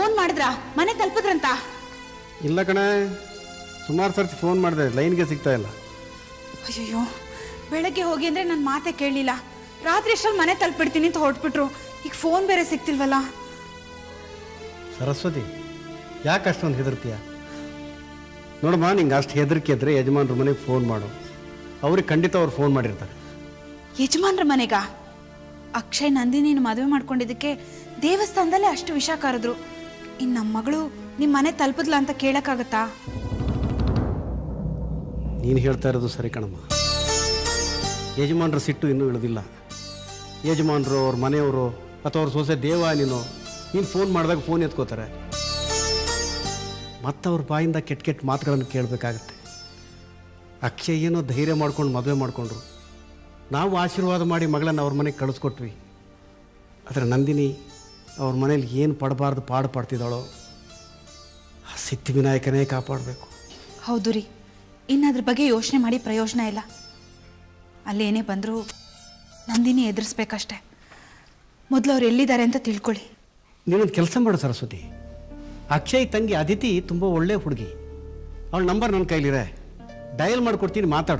Phone ಮಾಡಿದ್ರಾ ಮನೆ ತಲುಪಿದ್ರಂತ ಇಲ್ಲ ಕಣೆ ಸುಮಾರು ಸರ್ತಿ ಫೋನ್ ಮಾಡಿದೆ ಲೈನ್ಗೆ ಸಿಗ್ತಾ ಇಲ್ಲ ಅಯ್ಯಯ್ಯೋ ಬೆಳಗ್ಗೆ ಹೋಗಿ ಅಂದ್ರೆ ನನ್ನ ಮಾತೆ ಕೇಳಲಿಲ್ಲ ರಾತ್ರಿ ಎಷ್ಟಲ್ಲಿ ಮನೆ ತಲುಪಿಡ್ತೀನಿ ಅಂತ ಹೊರಟ್ಬಿಟ್ರು ಈಗ ಫೋನ್ ಬೇರೆ ಸಿಗ್ತಿಲ್ವಲ್ಲ ಸರಸ್ವತಿ ಯಾಕೆ ಅಷ್ಟೊಂದು ಹೆದರ್ತೀಯ ನೋಡಮ್ಮ ನಿಂಗೆ ಅಷ್ಟು ಹೆದರಿಕೆ ಇದ್ರೆ ಯಜಮಾನ್ರ ಮನೆಗೆ ಫೋನ್ ಮಾಡು ಅವ್ರಿಗೆ ಖಂಡಿತ ಅವ್ರು ಫೋನ್ ಮಾಡಿರ್ತಾರೆ ಯಜಮಾನ್ರ ಮನೆಗ ಅಕ್ಷಯ್ ನಂದಿನಿನ ಮದುವೆ ಮಾಡ್ಕೊಂಡಿದ್ದಕ್ಕೆ ದೇವಸ್ಥಾನದಲ್ಲೇ ಅಷ್ಟು ವಿಷ ಕರೆದ್ರು ಇನ್ನು ನಮ್ಮ ಮಗಳು ನಿಮ್ಮ ಮನೆ ತಲುಪಿದ್ಲ ಅಂತ ಕೇಳಕ್ಕಾಗತ್ತಾ ನೀನು ಹೇಳ್ತಾ ಇರೋದು ಸರಿ ಕಣಮ್ಮ ಯಜಮಾನ್ರ ಸಿಟ್ಟು ಇನ್ನೂ ಇಳಿದಿಲ್ಲ ಯಜಮಾನ್ರು ಅವ್ರ ಮನೆಯವರು ಅಥವಾ ಅವ್ರ ಸೊಸೆ ದೇವ ನೀನು ನೀನು ಫೋನ್ ಮಾಡಿದಾಗ ಫೋನ್ ಎತ್ಕೋತಾರೆ ಮತ್ತೆ ಅವ್ರ ಬಾಯಿಂದ ಕೆಟ್ಟ ಕೆಟ್ಟ ಮಾತುಗಳನ್ನು ಕೇಳಬೇಕಾಗತ್ತೆ ಅಕ್ಷಯ್ ಏನೋ ಧೈರ್ಯ ಮಾಡ್ಕೊಂಡು ಮದುವೆ ಮಾಡಿಕೊಂಡ್ರು ನಾವು ಆಶೀರ್ವಾದ ಮಾಡಿ ಮಗಳನ್ನ ಅವ್ರ ಮನೆಗೆ ಕಳಿಸ್ಕೊಟ್ವಿ ಆದರೆ ನಂದಿನಿ ಅವ್ರ ಮನೇಲಿ ಏನು ಪಡಬಾರ್ದು ಪಾಡು ಪಡ್ತಿದ್ದಾಳೋ ಆ ಸಿದ್ಧಿವಿನಾಯಕನೇ ಕಾಪಾಡಬೇಕು ಹೌದು ರೀ ಇನ್ನು ಅದ್ರ ಬಗ್ಗೆ ಯೋಚನೆ ಮಾಡಿ ಪ್ರಯೋಜನ ಇಲ್ಲ ಅಲ್ಲೇನೇ ಬಂದರೂ ನಂದಿನಿ ಎದುರಿಸ್ಬೇಕಷ್ಟೆ ಮೊದಲು ಅವ್ರು ಎಲ್ಲಿದ್ದಾರೆ ಅಂತ ತಿಳ್ಕೊಳ್ಳಿ ನೀನೊಂದು ಕೆಲಸ ಮಾಡು ಸರಸ್ವತಿ ಅಕ್ಷಯ್ ತಂಗಿ ಅದಿತಿ ತುಂಬ ಒಳ್ಳೆ ಹುಡುಗಿ ಅವಳ ನಂಬರ್ ನನ್ನ ಕೈಲಿದೆ ಡಯಲ್ ಮಾಡಿಕೊಡ್ತೀನಿ ಮಾತಾಡು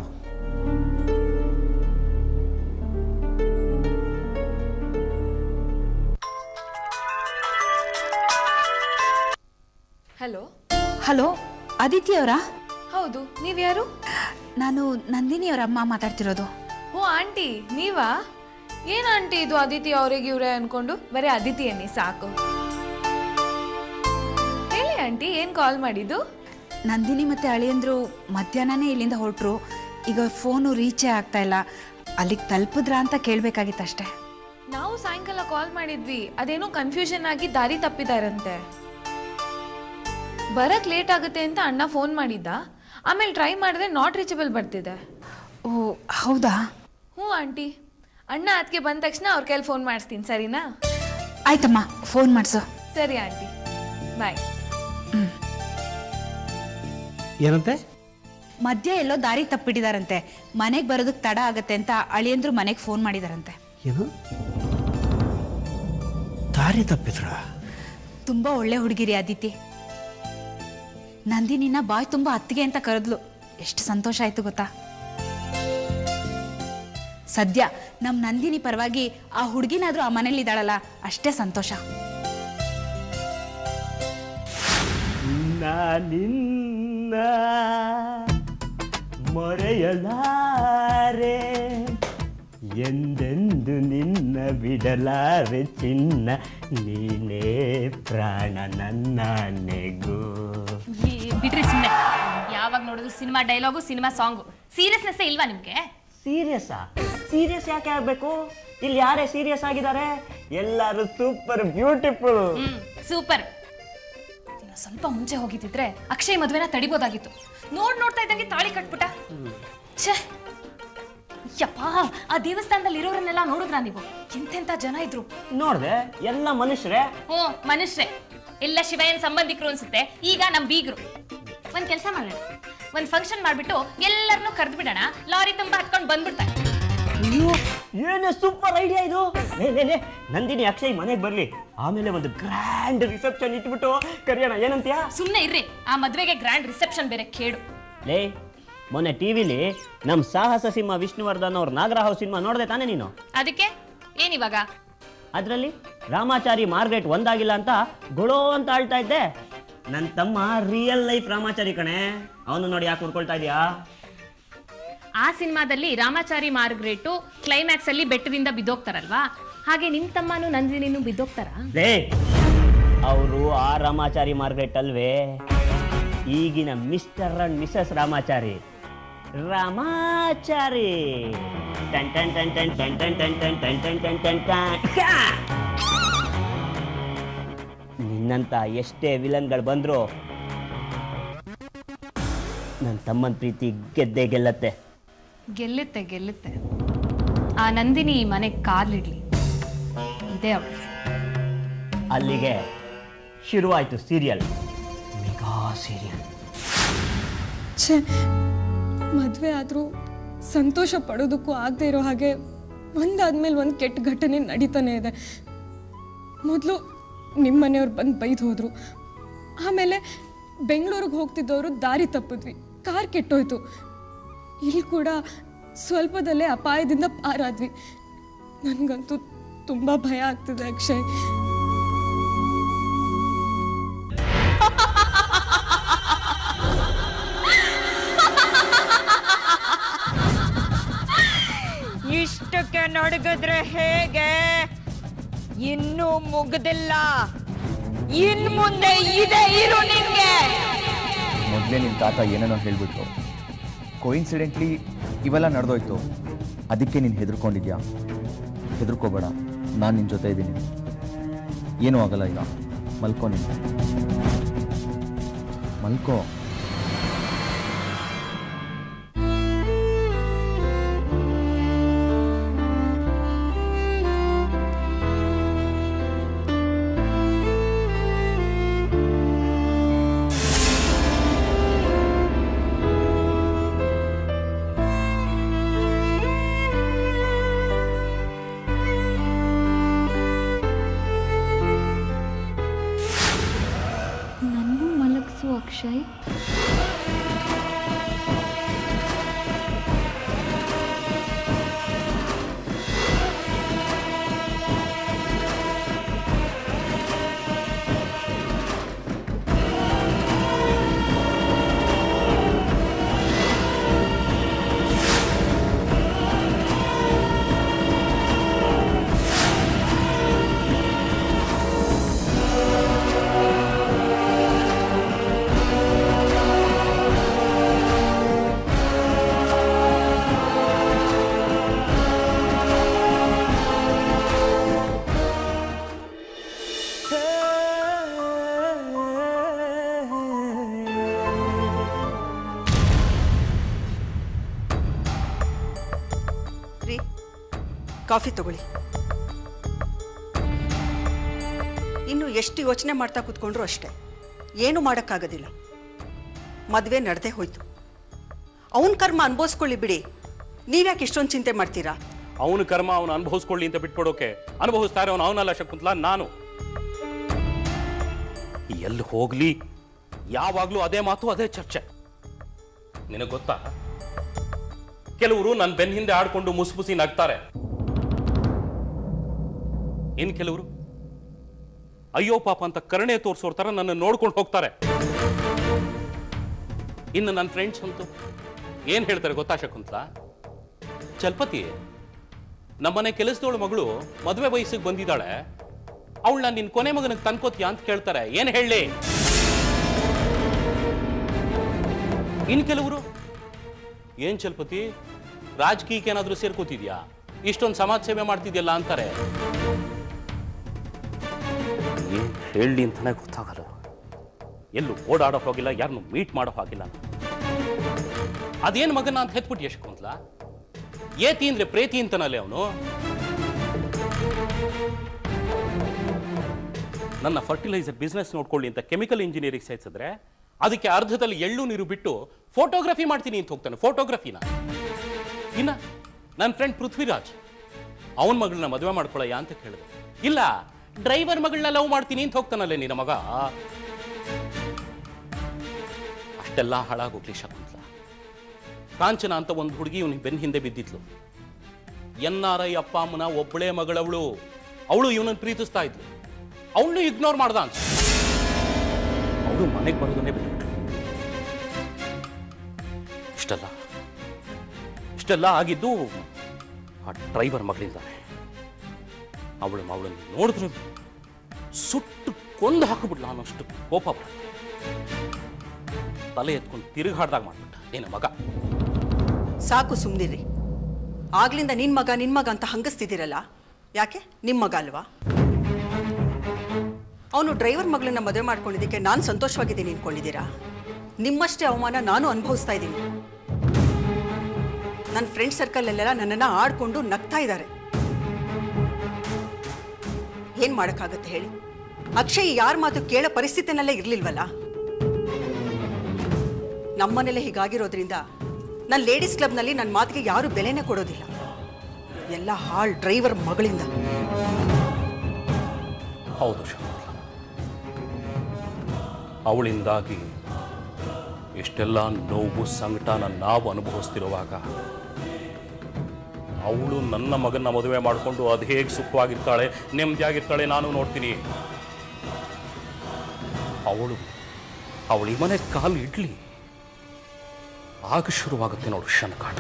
ಹಲೋ ಹಲೋ ಅದಿತಿ ಅವರಾ ಹೌದು ನೀವ್ಯಾರು ನಾನು ನಂದಿನಿ ಅವರ ಅಮ್ಮ ಮಾತಾಡ್ತಿರೋದು ಓ ಆಂಟಿ ನೀವಾ ಏನ್ ಆಂಟಿ ಇದು ಅದಿತಿ ಅವ್ರಿಗೆ ಇವ್ರೆ ಅನ್ಕೊಂಡು ಬರೀ ಅದಿತಿ ಅನ್ನಿ ಸಾಕು ಹೇಳಿ ಆಂಟಿ ಏನ್ ಕಾಲ್ ಮಾಡಿದ್ದು ನಂದಿನಿ ಮತ್ತೆ ಅಳಿಯಂದ್ರು ಮಧ್ಯಾಹ್ನನೇ ಇಲ್ಲಿಂದ ಹೊರಟ್ರು ಈಗ ಫೋನು ರೀಚೇ ಆಗ್ತಾ ಇಲ್ಲ ಅಲ್ಲಿಗೆ ತಲುಪಿದ್ರಾ ಅಂತ ಕೇಳಬೇಕಾಗಿತ್ತಷ್ಟೇ ನಾವು ಸಾಯಂಕಾಲ ಕಾಲ್ ಮಾಡಿದ್ವಿ ಅದೇನೋ ಕನ್ಫ್ಯೂಷನ್ ಆಗಿ ದಾರಿ ತಪ್ಪಿದಾರಂತೆ ಬರಕ್ ಲೇಟ್ ಆಗುತ್ತೆ ಅಂತ ಅಣ್ಣ ಫೋನ್ ಮಾಡಿದ್ದ ಆಮೇಲೆ ಟ್ರೈ ಮಾಡಿದ್ರೆ ನಾಟ್ ರೀಚಬಲ್ ಬರ್ತಿದೆ ಓ ಹೌದಾ ಹ್ಞೂ ಆಂಟಿ ಅಣ್ಣ ಅದಕ್ಕೆ ಬಂದ ತಕ್ಷಣ ಅವ್ರ ಕೈಲಿ ಫೋನ್ ಮಾಡಿಸ್ತೀನಿ ಸರಿನಾ ಆಯ್ತಮ್ಮ ಫೋನ್ ಮಾಡಿಸು ಸರಿ ಆಂಟಿ ಬಾಯ್ ಏನಂತೆ ಮಧ್ಯ ಎಲ್ಲೋ ದಾರಿ ತಪ್ಪಿಟ್ಟಿದಾರಂತೆ ಮನೆಗೆ ಬರೋದಕ್ಕೆ ತಡ ಆಗತ್ತೆ ಅಂತ ಅಳಿಯಂದ್ರು ಮನೆಗೆ ಫೋನ್ ಮಾಡಿದಾರಂತೆ ಏನು ದಾರಿ ತಪ್ಪಿದ್ರ ತುಂಬಾ ಒಳ್ಳೆ ಹುಡುಗಿರಿ ಅದಿತಿ ನಂದಿನಿನ ಬಾಯ್ ತುಂಬಾ ಅತ್ತಿಗೆ ಅಂತ ಕರೆದ್ಲು ಎಷ್ಟು ಸಂತೋಷ ಆಯ್ತು ಗೊತ್ತಾ ಸದ್ಯ ನಮ್ ನಂದಿನಿ ಪರವಾಗಿ ಆ ಹುಡುಗಿನಾದ್ರೂ ಆ ಮನೇಲಿ ಇದ್ದಾಳಲ್ಲ ಅಷ್ಟೇ ಸಂತೋಷ ನಾನಿನ್ನ ಮರೆಯಲಾರೆ ಎಂದೆಂದು ನಿನ್ನ ಬಿಡಲಾರೆ ಚಿನ್ನ ನೀನೇ ಪ್ರಾಣ ನನ್ನ ನೆಗು ಈ ಬಿಡ್ರಿ ಸುಮ್ಮನೆ ಯಾವಾಗ ನೋಡಿದ್ರು cinema dialogue cinema song seriousness ಇಲ್ವಾ ನಿಮ್ಗೆ ಸೀರಿಯಸ್ಸಾ ಸೀರಿಯಸ್ ಯಾಕೆ ಆಗ್ಬೇಕು ಇಲ್ಲಿ ಯಾರೇ ಸೀರಿಯಸ್ ಆಗಿದ್ದಾರೆ ಎಲ್ಲರೂ ಸೂಪರ್ ಬ್ಯೂಟಿಫುಲ್ ಹ್ಮ್ ಸೂಪರ್ ಇನ್ನು ಸ್ವಲ್ಪ ಮುಂಚೆ ಹೋಗಿದ್ದಿದ್ರೆ ಅಕ್ಷಯ್ ಮದ್ವೆನ ತಡಿಬೋದಾಗಿತ್ತು ನೋಡ್ ನೋಡ್ತಾ ಇದ್ದಂಗೆ ತಾಳಿ ಕಟ್ಬಿಟ್ಟ ಛೇ ಯಪ್ಪ ಆ ದೇವಸ್ಥಾನದಲ್ಲಿ ಇರೋರನ್ನೆಲ್ಲ ನೋಡಿದ್ರಾ ನೀವು ಎಂತೆಂತ ಜನ ಇದ್ರು ನೋಡ್ದೆ ಎಲ್ಲ ಮನುಷ್ಯರೇ ಹ್ಞೂ ಮನುಷ್ಯರೇ ಎಲ್ಲ ಶಿವಯ್ಯನ ಸಂಬಂಧಿಕರು ಅನ್ಸುತ್ತೆ ಈಗ ನಮ್ ಬೀಗ್ರು ಒಂದ್ ಕೆಲಸ ಮಾಡೋಣ ಒಂದ್ ಫಂಕ್ಷನ್ ಮಾಡ್ಬಿಟ್ಟು ಎಲ್ಲರನ್ನೂ ಕರೆದು ಬಿಡೋಣ ಲಾರಿ ತುಂಬಾ ಹತ್ಕೊಂಡು ಬಂದ್ಬಿಡ್ತಾರೆ ಅಯ್ಯೋ ಏನೇ ಸೂಪರ್ ಐಡಿಯಾ ಇದು ಲೇ ಲೇ ಲೇ ನಂದಿನಿ ಅಕ್ಷಯ್ ಮನೆಗೆ ಬರ್ಲಿ ಆಮೇಲೆ ಒಂದು ಗ್ರ್ಯಾಂಡ್ ರಿಸೆಪ್ಷನ್ ಇಟ್ಬಿಟ್ಟು ಕರೆಯೋಣ ಏನಂತೀಯ ಸುಮ್ಮನೆ ಇರ್ರಿ ಆ ಮದ್ವೆಗೆ ಗ್ರ್ಯಾಂಡ್ ರಿಸೆಪ್ಷನ್ ಬೇರೆ ಕೇಡು ಲೇ ಮೊನ್ನೆ ಟಿವಿಲಿ ನಮ್ಮ ಸಾಹಸ ಸಿಂಹ ವಿಷ್ಣುವರ್ಧನ್ ಅವ್ರ ನಾಗರಾವ್ ಸಿನಿಮಾ ನೋಡಿದೆ ತಾನೇ ನೀನು ಅದಕ್ಕೆ ಏನಿವಾಗ ಅದರಲ್ಲಿ ರಾಮಾಚಾರಿ ಮಾರ್ಗ್ರೆಟ್ ಒಂದಾಗಿಲ್ಲ ಅಂತ ಗೊಳೋ ಅಂತ ಆಳ್ತಾ ಇದ್ದೆ ನನ್ನ ತಮ್ಮ ರಿಯಲ್ ಲೈಫ್ ರಾಮಾಚಾರಿ ಕಣೆ ಅವನು ನೋಡಿ ಯಾಕೆ ಹುಡ್ಕೊಳ್ತಾ ಇದೀಯಾ ಆ ಸಿನಿಮಾದಲ್ಲಿ ರಾಮಾಚಾರಿ ಮಾರ್ಗ್ರೇಟು ಕ್ಲೈಮ್ಯಾಕ್ಸ್ ಅಲ್ಲಿ ಬೆಟ್ಟದಿಂದ ಬಿದ್ದೋಗ್ತಾರಲ್ವಾ ಹಾಗೆ ನಿಮ್ ತಮ್ಮನು ನಂದಿನಿನೂ ಬಿದ್ದೋಗ್ತಾರ ಲೇ ಅವರು ಆ ರಾಮಾಚಾರಿ ಮಾರ್ಗ್ರೆಟ್ ಅಲ್ವೇ ಈಗಿನ mister and missus Ramachari Ramachari ಟನ್ ಟನ್ ಟನ್ ಟನ್ ಟನ್ ಟನ್ ಟನ್ ಟನ್ ಟನ್ ಟನ್ ಟನ್ ಟನ್ ಟನ್. ಹ್ಯಾ! ನಿನ್ನಂತ ಎಷ್ಟೇ ವಿಲನ್ಗಳು ಬಂದ್ರು ನನ್ನ ತಮ್ಮನ ಪ್ರೀತಿ ಗೆದ್ದೆ ಗೆಲ್ಲತ್ತೆ ಗೆಲ್ಲುತ್ತೆ ಗೆಲ್ಲುತ್ತೆ ಆ ನಂದಿನಿ ಈ ಮನೆಗೆ ಕಾಲಿಡ್ಲಿ ಇದೇ ಅವಳು ಅಲ್ಲಿಗೆ ಶುರುವಾಯಿತು ಸೀರಿಯಲ್ ಮೆಗಾ ಸೀರಿಯಲ್ ಛೇ ಮದುವೆ ಆದರೂ ಸಂತೋಷ ಪಡೋದಕ್ಕೂ ಆಗದೆ ಇರೋ ಹಾಗೆ ಒಂದಾದ್ಮೇಲೆ ಒಂದು ಕೆಟ್ಟ ಘಟನೆ ನಡೀತಾನೆ ಇದೆ ಮೊದಲು ನಿಮ್ಮ ಮನೆಯವ್ರು ಬಂದು ಬೈದು ಹೋದರು ಆಮೇಲೆ ಬೆಂಗಳೂರಿಗೆ ಹೋಗ್ತಿದ್ದವರು ದಾರಿ ತಪ್ಪಿದ್ವಿ ಕಾರ್ ಕೆಟ್ಟೋಯ್ತು ಇಲ್ಲಿ ಕೂಡ ಸ್ವಲ್ಪದಲ್ಲೇ ಅಪಾಯದಿಂದ ಪಾರಾದ್ವಿ ನನಗಂತೂ ತುಂಬ ಭಯ ಆಗ್ತಿದೆ ಅಕ್ಷಯ್ ಇಷ್ಟಕ್ಕೆ ನಡಗಿದ್ರೆ ಹೇಗೆ ಇನ್ನೂ ಮುಗ್ದಿಲ್ಲ ಇನ್ ಮುಂದೆ ಇದೆ ಇರು ನಿನ್ಗೆ ಮೊದಲೇ ನಿನ್ನ ತಾತ ಏನೇನೋ ಹೇಳಿಬಿಟ್ರು ಕೋಇನ್ಸಿಡೆಂಟ್ಲಿ ಇವೆಲ್ಲ ನಡೆದೋಯ್ತು ಅದಕ್ಕೆ ನೀನು ಹೆದರ್ಕೊಂಡಿದ್ಯಾ ಹೆದರ್ಕೋಬೇಡ ನಾನು ನಿನ್ನ ಜೊತೆ ಇದ್ದೀನಿ ಏನೂ ಆಗಲ್ಲ ಈಗ ಮಲ್ಕೋ ನೀನು ಮಲ್ಕೋ ನನ್ನೂ ಮಲಗಿಸು ಅಕ್ಷಯ್ ರೀ ಕಾಫಿ ತಗೊಳ್ಳಿ ಇನ್ನು ಎಷ್ಟು ಯೋಚನೆ ಮಾಡ್ತಾ ಕೂತ್ಕೊಂಡ್ರು ಅಷ್ಟೇ ಏನು ಮಾಡೋಕ್ಕಾಗೋದಿಲ್ಲ ಮದುವೆ ನಡೆದೇ ಹೋಯ್ತು ಅವನ ಕರ್ಮ ಅನುಭವಿಸ್ಕೊಳ್ಳಿ ಬಿಡಿ ನೀವ್ಯಾಕೆ ಇಷ್ಟೊಂದು ಚಿಂತೆ ಮಾಡ್ತೀರಾ ಅವನ ಕರ್ಮ ಅವನು ಅನುಭವಿಸ್ಕೊಳ್ಳಿ ಅಂತ ಬಿಟ್ಬಿಡೋಕೆ ಅನುಭವಿಸ್ತಾರೆ ಅವನು ಅವನಲ್ಲ ಶಕುಂತಲ ನಾನು ಎಲ್ಲಿ ಹೋಗ್ಲಿ ಯಾವಾಗ್ಲೂ ಅದೇ ಮಾತು ಅದೇ ಚರ್ಚೆ ನಿನಗೆ ಗೊತ್ತಾ ಕೆಲವರು ನನ್ನ ಬೆನ್ನ ಹಿಂದೆ ಆಡ್ಕೊಂಡು ಮುಸುಮುಸಿ ನಗ್ತಾರೆ ಇನ್ ಕೆಲವರು ಅಯ್ಯೋ ಪಾಪ ಅಂತ ಕರುಣೆ ತೋರಿಸೋರ್ ತರ ನನ್ನ ನೋಡ್ಕೊಂಡು ಹೋಗ್ತಾರೆ ಇನ್ನು ನನ್ನ ಫ್ರೆಂಡ್ಸ್ ಅಂತೂ ಏನ್ ಹೇಳ್ತಾರೆ ಗೊತ್ತಾ ಶಕುಂತಲ ಚಲ್ಪತಿ ನಮ್ಮನೆ ಕೆಲಸದವಳ ಮಗಳು ಮದುವೆ ವಯಸ್ಸಿಗೆ ಬಂದಿದ್ದಾಳೆ ಅವಳನ್ನ ನಿನ್ ಕೊನೆ ಮಗನಿಗೆ ತನ್ಕೋತೀಯ ಅಂತ ಕೇಳ್ತಾರೆ ಏನ್ ಹೇಳಿ ಇನ್ ಕೆಲವರು ಏನ್ ಚಲ್ಪತಿ ರಾಜಕೀಯಕ್ಕೆ ಏನಾದ್ರೂ ಸೇರ್ಕೋತಿದ್ಯಾ ಇಷ್ಟೊಂದು ಸಮಾಜ ಸೇವೆ ಮಾಡ್ತಿದ್ಯಲ್ಲ ಅಂತಾರೆ ಏನ್ ಹೇಳಿ ಅಂತಾನೆ ಗೊತ್ತಾಗಲ್ಲ ಎಲ್ಲೂ ಓಡಾಡೋ ಹೋಗಿಲ್ಲ ಯಾರನ್ನು ಮೀಟ್ ಮಾಡೋ ಹಾಗಿಲ್ಲ ಅದೇನ್ ಮಗನ ಅಂತ ಹೆತ್ಬಿಟ್ಟು ಯಶಕುಂತ್ಲ ಏತಿ ಅಂದ್ರೆ ಪ್ರೇತಿ ಅಂತನಲ್ಲೇ ಅವನು ನನ್ನ ಫರ್ಟಿಲೈಸರ್ ಬಿಸ್ನೆಸ್ ನೋಡ್ಕೊಳ್ಳಿ ಅಂತ ಕೆಮಿಕಲ್ ಇಂಜಿನಿಯರಿಂಗ್ ಸೇರಿಸಿದ್ರೆ ಅದಕ್ಕೆ ಅರ್ಧದಲ್ಲಿ ಎಳ್ಳು ನೀರು ಬಿಟ್ಟು ಫೋಟೋಗ್ರಫಿ ಮಾಡ್ತೀನಿ ಅಂತ ಹೋಗ್ತಾನೆ ಫೋಟೋಗ್ರಫಿನ ಇನ್ನ ನನ್ನ ಫ್ರೆಂಡ್ ಪೃಥ್ವಿರಾಜ್ ಅವನ ಮಗಳನ್ನ ಮದುವೆ ಮಾಡ್ಕೊಳ್ಳಯ್ಯ ಅಂತ ಕೇಳಿದೆ ಇಲ್ಲ ಡ್ರೈವರ್ ಮಗಳನ್ನ ಲವ್ ಮಾಡ್ತೀನಿ ಅಂತ ಹೋಗ್ತಾನಲ್ಲೇ ನಿನ್ನ ಮಗ ಅಷ್ಟೆಲ್ಲ ಹಾಳಾಗೋಗ್ಲಿ ಶಕುಂತಲ ಕಾಂಚನ ಅಂತ ಒಂದು ಹುಡುಗಿ ಇವನಿಗೆ ಬೆನ್ನ ಹಿಂದೆ ಬಿದ್ದಿದ್ಲು ಎನ್ ಆರ್ ಐ ಅಪ್ಪ ಅಮ್ಮನ ಒಬ್ಬಳೇ ಮಗಳವಳು ಅವಳು ಇವನನ್ನು ಪ್ರೀತಿಸ್ತಾ ಇದ್ಲು ಅವಳು ಇಗ್ನೋರ್ ಮಾಡ್ದ ಅಂತ ಅವಳು ಮನೆಗೆ ಬರೋದನ್ನೇ ಬಿಟ್ಬಿಟ್ಲು ಇಷ್ಟೆಲ್ಲ ಇಷ್ಟೆಲ್ಲ ಆಗಿದ್ದು ಆ ಡ್ರೈವರ್ ಮಗಳಿಂದಾನೆ ಅವಳು ಅವಳನ್ನು ನೋಡಿದ್ರೆ ಸುಟ್ಟು ಕೊಂದು ಹಾಕಿಬಿಡ್ಲ ಅನ್ನೋಷ್ಟು ಕೋಪ ಬರುತ್ತೆ ತಲೆ ಎತ್ಕೊಂಡು ತಿರುಗಾಡ್ದಾಗ ಮಾಡ್ಬಿಟ್ಟ ನಿನ್ನ ಮಗ ಸಾಕು ಸುಮ್ಮನಿರಿ ಆಗ್ಲಿಂದ ನಿನ್ ಮಗ ನಿನ್ ಮಗ ಅಂತ ಹಂಗಸ್ತಿದ್ದೀರಲ್ಲ ಯಾಕೆ ನಿಮ್ಮ ಮಗ ಅಲ್ವಾ ಅವನು ಡ್ರೈವರ್ ಮಗಳನ್ನ ಮದುವೆ ಮಾಡ್ಕೊಂಡಿದ್ದಕ್ಕೆ ನಾನು ಸಂತೋಷವಾಗಿದ್ದೀನಿ ಅನ್ಕೊಂಡಿದ್ದೀರಾ ನಿಮ್ಮಷ್ಟೇ ಅವಮಾನ ನಾನು ಅನುಭವಿಸ್ತಾ ಇದ್ದೀನಿ ನನ್ನ ಫ್ರೆಂಡ್ ಸರ್ಕಲಲ್ಲೆಲ್ಲ ನನ್ನನ್ನು ಆಡ್ಕೊಂಡು ನಗ್ತಾ ಇದ್ದಾರೆ ಏನ್ ಮಾಡೋಕ್ಕಾಗತ್ತೆ ಹೇಳಿ ಅಕ್ಷಯ್ ಯಾರ ಮಾತು ಕೇಳೋ ಪರಿಸ್ಥಿತಿನಲ್ಲೇ ಇರ್ಲಿಲ್ವಲ್ಲ ನಮ್ಮನೇಲೆ ಹೀಗಾಗಿರೋದ್ರಿಂದ ನನ್ನ ಲೇಡೀಸ್ ಕ್ಲಬ್ನಲ್ಲಿ ನನ್ನ ಮಾತಿಗೆ ಯಾರು ಬೆಲೆನೇ ಕೊಡೋದಿಲ್ಲ ಎಲ್ಲ ಹಾಳ್ ಡ್ರೈವರ್ ಮಗಳಿಂದ ಹೌದು ಶಕುಂತಲ ಅವಳಿಂದಾಗಿ ಇಷ್ಟೆಲ್ಲ ನೋವು ಸಂಕಟನ ನಾವು ಅನುಭವಿಸ್ತಿರುವಾಗ ಅವಳು ನನ್ನ ಮಗನ ಮದುವೆ ಮಾಡಿಕೊಂಡು ಅದು ಹೇಗೆ ಸುಖವಾಗಿರ್ತಾಳೆ ನೆಮ್ಮದಿಯಾಗಿರ್ತಾಳೆ ನಾನು ನೋಡ್ತೀನಿ ಅವಳು ಅವಳು ಈ ಮನೆ ಕಾಲು ಇಡ್ಲಿ ಆಗ ಶುರುವಾಗುತ್ತೆ ನೋಡು ಶನಕಾಟ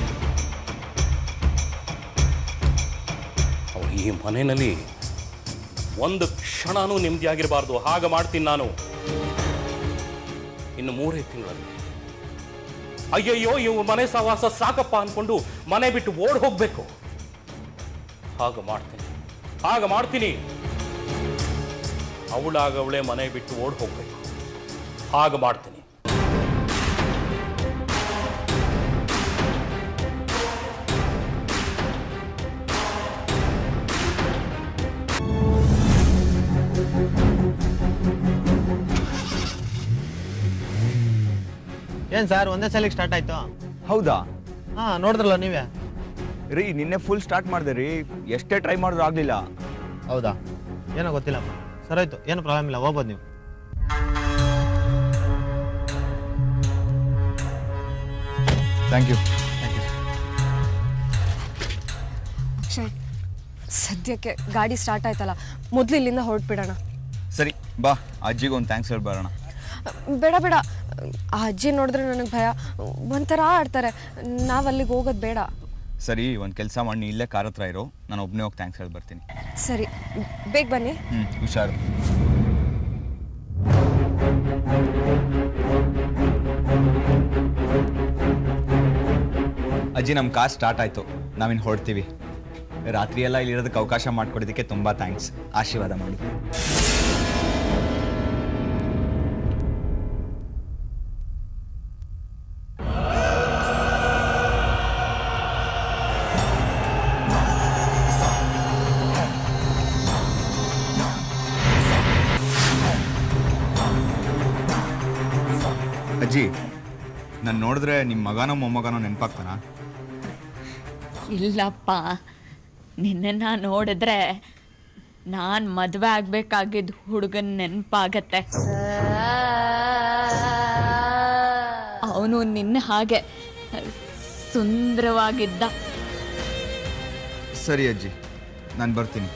ಅವಳು ಈ ಮನೆಯಲ್ಲಿ ಒಂದು ಕ್ಷಣನೂ ನೆಮ್ಮದಿಯಾಗಿರಬಾರ್ದು ಹಾಗೆ ಮಾಡ್ತೀನಿ ನಾನು ಇನ್ನು ಮೂರೇ ತಿಂಗಳಲ್ಲಿ ಅಯ್ಯಯ್ಯೋ ಇವ್ ಮನೆ ಸಹವಾಸ ಸಾಕಪ್ಪ ಅನ್ಕೊಂಡು ಮನೆ ಬಿಟ್ಟು ಓಡ್ ಹೋಗ್ಬೇಕು ಹಾಗೆ ಮಾಡ್ತೀನಿ ಹಾಗೆ ಮಾಡ್ತೀನಿ ಅವಳಾಗ ಅವಳೇ ಮನೆ ಬಿಟ್ಟು ಓಡ್ ಹೋಗ್ಬೇಕು ಹಾಗೆ ಮಾಡ್ತೀನಿ ಏನ್ ಸರ್ ಒಂದೇ ಸಲಿಗೆ ಸ್ಟಾರ್ಟ್ ಆಯ್ತು ಹೌದಾ ಹಾ ನೋಡಿದ್ರಲ್ಲ ನೀವೇ ರೀ ನಿನ್ನೆ ಫುಲ್ ಸ್ಟಾರ್ಟ್ ಮಾಡಿದೆ ರೀ ಎಷ್ಟೇ ಟ್ರೈ ಮಾಡಿದ್ರು ಆಗಲಿಲ್ಲ ಹೌದಾ ಏನೋ ಗೊತ್ತಿಲ್ಲಪ್ಪ ಸರ್ ಆಯ್ತು ಏನು ಪ್ರಾಬ್ಲಮ್ ಇಲ್ಲ ಹೋಗ್ಬೋದು ನೀವು ಥ್ಯಾಂಕ್ ಯು ಅಕ್ಷಯ್ ಸದ್ಯಕ್ಕೆ ಗಾಡಿ ಸ್ಟಾರ್ಟ್ ಆಯ್ತಲ್ಲ ಮೊದಲು ಇಲ್ಲಿಂದ ಹೊರಟ್ಬಿಡೋಣ ಸರಿ ಬಾ ಅಜ್ಜಿಗೆ ಒಂದು ಥ್ಯಾಂಕ್ಸ್ ಹೇಳಿ ಬರೋಣ ಬೇಡ ಬೇಡ ಆ ಅಜ್ಜಿ ನೋಡಿದ್ರೆ ನನಗೆ ಭಯ ಒಂಥರ ಆಡ್ತಾರೆ ನಾವು ಅಲ್ಲಿಗೆ ಹೋಗೋದು ಬೇಡ ಸರಿ ಒಂದು ಕೆಲಸ ಮಾಡಿ ನೀ ಇಲ್ಲೇ ಕಾರ್ ಹತ್ರ ಇರೋ ನಾನು ಒಬ್ಬನೇ ಹೋಗಿ ಥ್ಯಾಂಕ್ಸ್ ಹೇಳಿ ಬರ್ತೀನಿ ಸರಿ ಬೇಗ ಬನ್ನಿ ಹ್ಞೂ ಹುಷಾರು ಅಜ್ಜಿ ನಮ್ಮ ಕಾರ್ ಸ್ಟಾರ್ಟ್ ಆಯಿತು ನಾವಿನ್ನು ಹೊರಡ್ತೀವಿ ರಾತ್ರಿ ಎಲ್ಲ ಇಲ್ಲಿರೋದಕ್ಕೆ ಅವಕಾಶ ಮಾಡಿಕೊಡೋದಕ್ಕೆ ತುಂಬ ಥ್ಯಾಂಕ್ಸ್ ಆಶೀರ್ವಾದ ಮಾಡಿ ಅಜ್ಜಿ ನಾನು ನೋಡಿದ್ರೆ ನಿಮ್ಮ ಮಗನೋ ಮೊಮ್ಮಗನೋ ನೆನಪಾಗ್ತಾನಾ ಇಲ್ಲಪ್ಪ ನಿನ್ನನ್ನು ನೋಡಿದ್ರೆ ನಾನು ಮದುವೆ ಆಗ್ಬೇಕಾಗಿದ್ದ ಹುಡುಗನ ನೆನಪಾಗತ್ತೆ ಅವನು ನಿನ್ನ ಹಾಗೆ ಸುಂದರವಾಗಿದ್ದ ಸರಿ ಅಜ್ಜಿ ನಾನು ಬರ್ತೀನಿ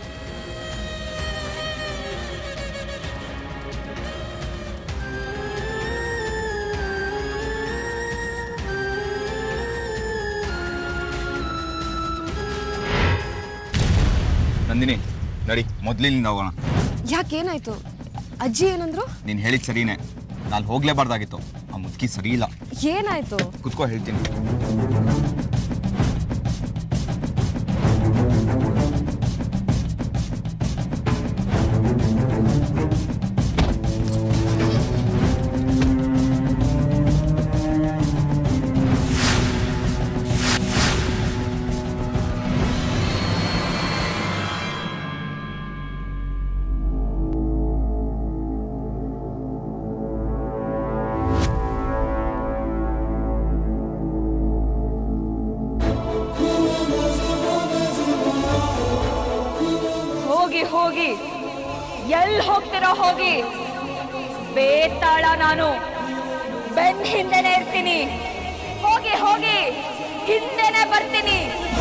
ನಂದಿನಿ ನಡಿ ಮೊದಲಿನಿಂದ ಹೋಗೋಣ ಯಾಕೇನಾಯ್ತು ಅಜ್ಜಿ ಏನಂದ್ರು ನೀನು ಹೇಳಿದ ಸರಿನೇ ನಾನು ಹೋಗ್ಲೇಬಾರ್ದಾಗಿತ್ತು ಆ ಮುದುಕಿ ಸರಿ ಇಲ್ಲ ಏನಾಯ್ತು ಕುತ್ಕೋ ಹೇಳ್ತೀನಿ ಹೋಗಿ ಹೋಗಿ ಎಲ್ಲಿ ಹೋಗ್ತೀರೋ ಹೋಗಿ ಬೇತಾಳ ನಾನು ಬೆನ್ ಹಿಂದೆನೆ ಇರ್ತೀನಿ ಹೋಗಿ ಹೋಗಿ ಹಿಂದೆನೆ ಬರ್ತೀನಿ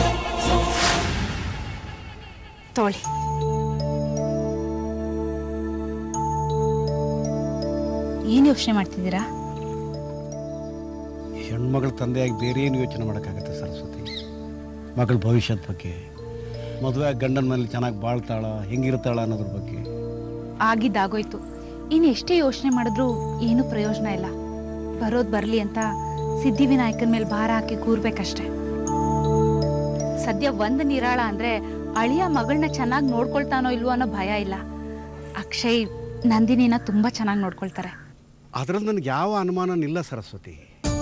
ತೋಳಿ ಏನು ಯೋಚನೆ ಮಾಡ್ತಿದ್ದೀರಾ ಹೆಣ್ಮಗಳ ತಂದೆಯಾಗಿ ಬೇರೆ ಏನು ಯೋಚನೆ ಮಾಡೋಕ್ಕಾಗತ್ತೆ ಸರಸ್ವತಿ ಮಗಳ ಭವಿಷ್ಯದ ಬಗ್ಗೆ ಮದುವೆ ಆಗಿ ಗಂಡನ ಮನೇಲಿ ಚೆನ್ನಾಗಿ ಬಾಳ್ತಾಳ ಹೆಂಗಿರ್ತಾಳ ಅನ್ನೋದ್ರ ಬಗ್ಗೆ ಆಗಿದ್ದಾಗೋಯ್ತು ಇನ್ನು ಎಷ್ಟೇ ಯೋಚನೆ ಮಾಡಿದ್ರೂ ಏನೂ ಪ್ರಯೋಜನ ಇಲ್ಲ ಬರೋದು ಬರಲಿ ಅಂತ ಸಿದ್ಧಿವಿನಾಯಕನ ಮೇಲೆ ಭಾರ ಹಾಕಿ ಕೂರ್ಬೇಕಷ್ಟೆ ಸದ್ಯ ಒಂದು ನಿರಾಳ ಅಂದ್ರೆ ಅಳಿಯ ಮಗಳನ್ನ ಚೆನ್ನಾಗಿ ನೋಡ್ಕೊಳ್ತಾನೋ ಇಲ್ವೋ ಅನ್ನೋ ಭಯ ಇಲ್ಲ ಅಕ್ಷಯ್ ನಂದಿನಿನ ತುಂಬಾ ಚೆನ್ನಾಗಿ ನೋಡ್ಕೊಳ್ತಾರೆ ಅದರಲ್ಲಿ ನನಗೆ ಯಾವ ಅನುಮಾನನಿಲ್ಲ ಸರಸ್ವತಿ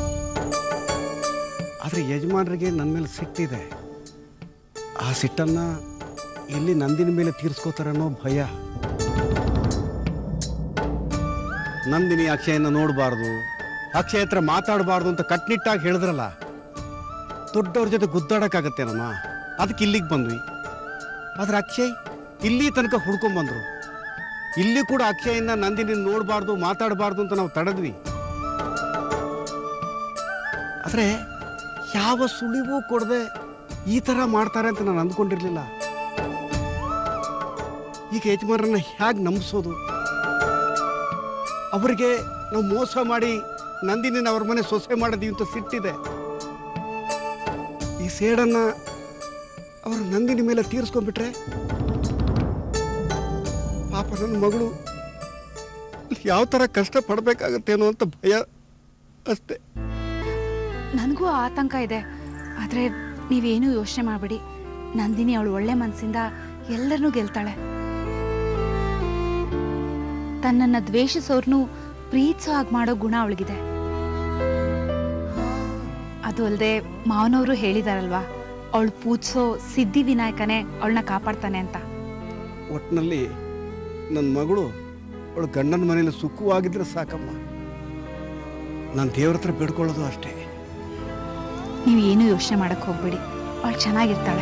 ಆದರೆ ಯಜಮಾನರಿಗೆ ನನ್ನ ಮೇಲೆ ಸಿಟ್ಟಿದೆ ಆ ಸಿಟ್ಟನ್ನು ಇಲ್ಲಿ ನಂದಿನ ಮೇಲೆ ತೀರಿಸ್ಕೋತಾರೆ ಅನ್ನೋ ಭಯ ನಂದಿನಿ ಅಕ್ಷಯನ ನೋಡಬಾರ್ದು ಅಕ್ಷಯ ಹತ್ರ ಮಾತಾಡಬಾರ್ದು ಅಂತ ಕಟ್ನಿಟ್ಟಾಗಿ ಹೇಳಿದ್ರಲ್ಲ ದೊಡ್ಡವ್ರ ಜೊತೆ ಗುದ್ದಾಡೋಕ್ಕಾಗತ್ತೇನಮ್ಮ ಅದಕ್ಕೆ ಇಲ್ಲಿಗೆ ಬಂದ್ವಿ ಆದ್ರೆ ಅಕ್ಷಯ್ ಇಲ್ಲಿ ತನಕ ಹುಡ್ಕೊಂಬಂದ್ರು ಇಲ್ಲಿ ಕೂಡ ಅಕ್ಷಯನ್ನ ನಂದಿನಿ ನೋಡಬಾರ್ದು ಮಾತಾಡಬಾರ್ದು ಅಂತ ನಾವು ತಡೆದ್ವಿ ಆದರೆ ಯಾವ ಸುಳಿವು ಕೊಡದೆ ಈ ಥರ ಮಾಡ್ತಾರೆ ಅಂತ ನಾನು ಅಂದ್ಕೊಂಡಿರಲಿಲ್ಲ ಈಗ ಯಜಮಾನರನ್ನ ಹೇಗೆ ನಂಬಿಸೋದು ಅವರಿಗೆ ನಾವು ಮೋಸ ಮಾಡಿ ನಂದಿನಿನ ಅವ್ರ ಮನೆ ಸೊಸೆ ಮಾಡಿದೀವಿ ಅಂತ ಸಿಟ್ಟಿದೆ ಈ ಸೇಡನ್ನು ಅವರು ನಂದಿನಿ ಮೇಲೆ ತೀರಿಸ್ಕೊಂಡ್ಬಿಟ್ರೆ ಪಾಪ ನನ್ನ ಮಗಳು ಯಾವ ಥರ ಕಷ್ಟ ಪಡಬೇಕಾಗತ್ತೇನೋ ಅಂತ ಭಯ ಅಷ್ಟೇ ನನಗೂ ಆತಂಕ ಇದೆ ಆದರೆ ನೀವೇನೂ ಯೋಚನೆ ಮಾಡಬೇಡಿ ನಂದಿನಿ ಅವಳು ಒಳ್ಳೆ ಮನಸ್ಸಿಂದ ಎಲ್ಲರನ್ನೂ ಗೆಲ್ತಾಳೆ ತನ್ನನ್ನು ದ್ವೇಷಿಸೋರ್ನು ಪ್ರೀತಿಸೋ ಹಾಗೆ ಮಾಡೋ ಗುಣ ಅವಳಿಗಿದೆ ಅದು ಅಲ್ಲದೆ ಮಾವನವರು ಹೇಳಿದಾರಲ್ವಾ ಅವಳು ಪೂಜಿಸೋ ಸಿದ್ಧಿ ವಿನಾಯಕನೇ ಅವಳನ್ನ ಕಾಪಾಡ್ತಾನೆ ಅಂತ ಒಟ್ಟಿನಲ್ಲಿ ನನ್ನ ಮಗಳು ಅವಳು ಗಂಡನ ಮನೇಲಿ ಸುಖವಾಗಿದ್ರೆ ಸಾಕಮ್ಮ ನಾನು ದೇವ್ರ ಹತ್ರ ಬೇಡ್ಕೊಳ್ಳೋದು ಅಷ್ಟೇ ನೀವು ಏನೂ ಯೋಚನೆ ಮಾಡಕ್ಕೆ ಹೋಗ್ಬೇಡಿ ಅವಳು ಚೆನ್ನಾಗಿರ್ತಾಳೆ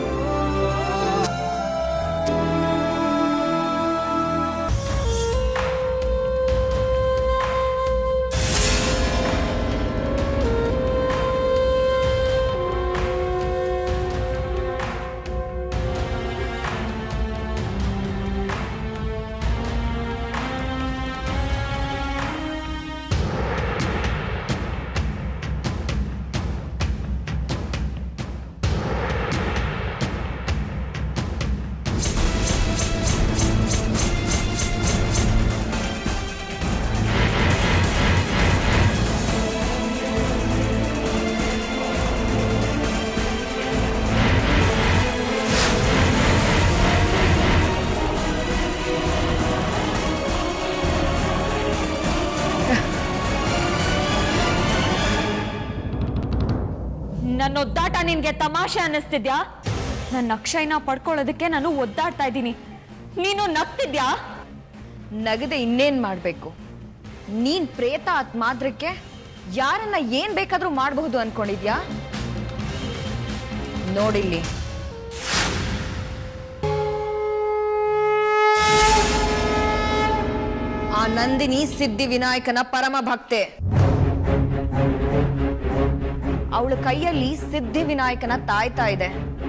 ನನ್ನ ಒದ್ದಾಟ ನಿನ್ಗೆ ತಮಾಷೆ ಅನ್ನಿಸ್ತಿದ್ಯಾ ನನ್ನ ಅಕ್ಷಯನ ಪಡ್ಕೊಳ್ಳೋದಕ್ಕೆ ನಾನು ಒದ್ದಾಡ್ತಾ ಇದ್ದೀನಿ ನೀನು ನಗ್ತಿದ್ಯಾ ನಗದೆ ಇನ್ನೇನ್ ಮಾಡ್ಬೇಕು ನೀನ್ ಪ್ರೇತ ಆತ್ ಮಾತ್ರಕ್ಕೆ ಯಾರನ್ನ ಏನ್ ಬೇಕಾದ್ರೂ ಮಾಡಬಹುದು ಅನ್ಕೊಂಡಿದ್ಯಾ ನೋಡಿಲ್ಲಿ ಆ ನಂದಿನಿ ಸಿದ್ಧಿ ವಿನಾಯಕನ ಪರಮ ಭಕ್ತೆ ಅವಳ ಕೈಯಲ್ಲಿ ಸಿದ್ಧಿ ವಿನಾಯಕನ ತಾಯ್ತಾ ಇದೆ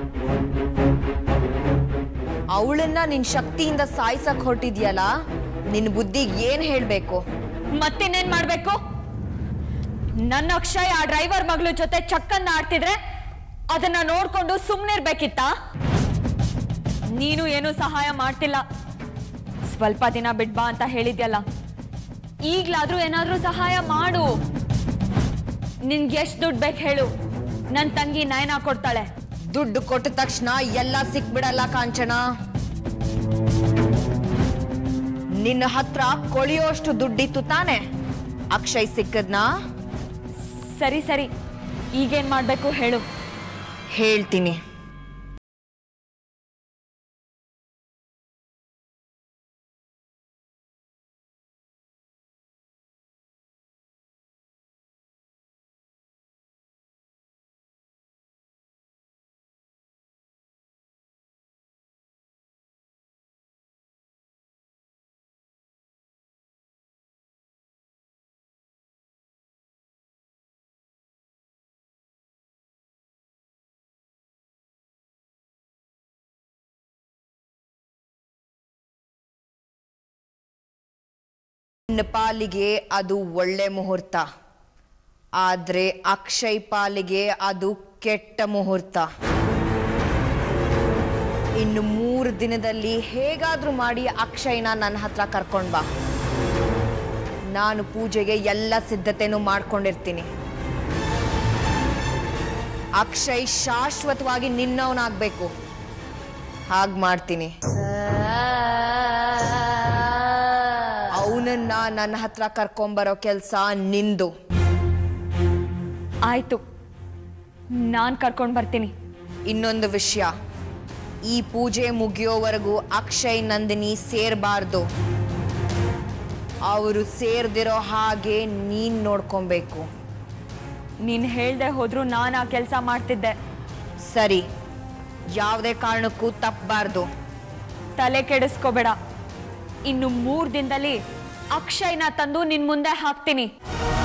ಅವಳನ್ನ ನಿನ್ ಶಕ್ತಿಯಿಂದ ಸಾಯ್ಸಕ್ ಹೊರಟಿದ್ಯಲ್ಲ ನಿನ್ ಬುದ್ಧಿಗೆ ಏನ್ ಹೇಳ್ಬೇಕು ಮತ್ತಿನ್ನೇನ್ ಮಾಡ್ಬೇಕು ನನ್ನ ಅಕ್ಷಯ್ ಆ ಡ್ರೈವರ್ ಮಗಳ ಜೊತೆ ಚಕ್ಕನ್ನ ಆಡ್ತಿದ್ರೆ ಅದನ್ನ ನೋಡ್ಕೊಂಡು ಸುಮ್ಮನಿರ್ಬೇಕಿತ್ತ ನೀನು ಏನು ಸಹಾಯ ಮಾಡ್ತಿಲ್ಲ ಸ್ವಲ್ಪ ದಿನ ಬಿಡ್ಬಾ ಅಂತ ಹೇಳಿದ್ಯಲ್ಲ ಈಗ್ಲಾದ್ರೂ ಏನಾದ್ರೂ ಸಹಾಯ ಮಾಡು ನಿನ್ಗೆ ಎಷ್ಟು ದುಡ್ಡು ಬೇಕು ಹೇಳು ನನ್ನ ತಂಗಿ ನಯನ ಕೊಡ್ತಾಳೆ ದುಡ್ಡು ಕೊಟ್ಟ ತಕ್ಷಣ ಎಲ್ಲ ಸಿಕ್ಬಿಡಲ್ಲ ಕಾಂಚನ ನಿನ್ನ ಹತ್ರ ಕೊಳಿಯೋಷ್ಟು ದುಡ್ಡಿತ್ತು ತಾನೆ ಅಕ್ಷಯ್ ಸಿಕ್ಕದ್ನಾ ಸರಿ ಸರಿ ಈಗೇನ್ ಮಾಡ್ಬೇಕು ಹೇಳು ಹೇಳ್ತೀನಿ ನಿನ್ನ ಪಾಲಿಗೆ ಅದು ಒಳ್ಳೆ ಮುಹೂರ್ತ ಆದ್ರೆ ಅಕ್ಷಯ್ ಪಾಲಿಗೆ ಅದು ಕೆಟ್ಟ ಮುಹೂರ್ತ ಇನ್ನು ಮೂರು ದಿನದಲ್ಲಿ ಹೇಗಾದ್ರೂ ಮಾಡಿ ಅಕ್ಷಯ್ನ ನನ್ನ ಹತ್ರ ಕರ್ಕೊಂಡ್ ಬಾ ನಾನು ಪೂಜೆಗೆ ಎಲ್ಲ ಸಿದ್ಧತೆನೂ ಮಾಡ್ಕೊಂಡಿರ್ತೀನಿ ಅಕ್ಷಯ್ ಶಾಶ್ವತವಾಗಿ ನಿನ್ನವನಾಗ್ಬೇಕು ಹಾಗ್ ಮಾಡ್ತೀನಿ ಅವನನ್ನ ನನ್ನ ಹತ್ರ ಕರ್ಕೊಂಬರೋ ಕೆಲಸ ನಿಂದು ಆಯ್ತು ನಾನ್ ಕರ್ಕೊಂಡ್ ಬರ್ತೀನಿ ಇನ್ನೊಂದು ವಿಷಯ ಈ ಪೂಜೆ ಮುಗಿಯೋವರೆಗೂ ಅಕ್ಷಯ್ ನಂದಿನಿ ಸೇರಬಾರ್ದು ಅವರು ಸೇರ್ದಿರೋ ಹಾಗೆ ನೀನ್ ನೋಡ್ಕೊಬೇಕು ನೀನ್ ಹೇಳ್ದೆ ಹೋದ್ರು ನಾನು ಆ ಕೆಲಸ ಮಾಡ್ತಿದ್ದೆ ಸರಿ ಯಾವುದೇ ಕಾರಣಕ್ಕೂ ತಪ್ಪಬಾರ್ದು ತಲೆ ಕೆಡಿಸ್ಕೋಬೇಡ ಇನ್ನು ಮೂರು ದಿನದಲ್ಲಿ ಅಕ್ಷಯ್ನ ತಂದು ನಿನ್ ಮುಂದೆ ಹಾಕ್ತೀನಿ